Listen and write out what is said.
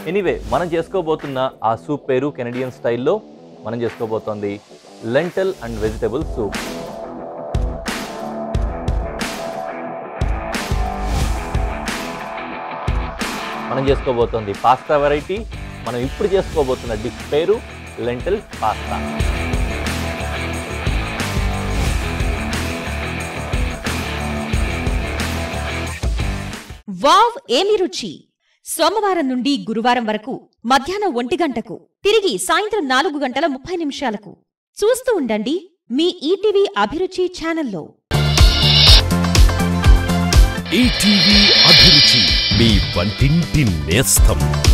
anyway మనం చేసుకోబోతున్న ఆ soup పేరు కెనడియన్ స్టైల్లో మనం చేసుకోబోతోంది లెంటల్ అండ్ వెజిటబుల్ సూప్ మనం చేసుకోబోతోంది పాస్తా వెరైటీ మనం ఇప్పుడు చేసుకోబోతున్న డిష్ పేరు లెంటల్ పాస్తా వావ్ ఏమి రుచి సోమవారం నుండి గురువారం వరకు మధ్యాహ్నం ఒంటి గంటకు తిరిగి సాయంత్రం నాలుగు గంటల ముప్పై నిమిషాలకు చూస్తూ ఉండండి మీ ఈటీవీ అభిరుచి ఛానల్లో ఈటీవీ అభిరుచి మీ వంటింటి నేస్తం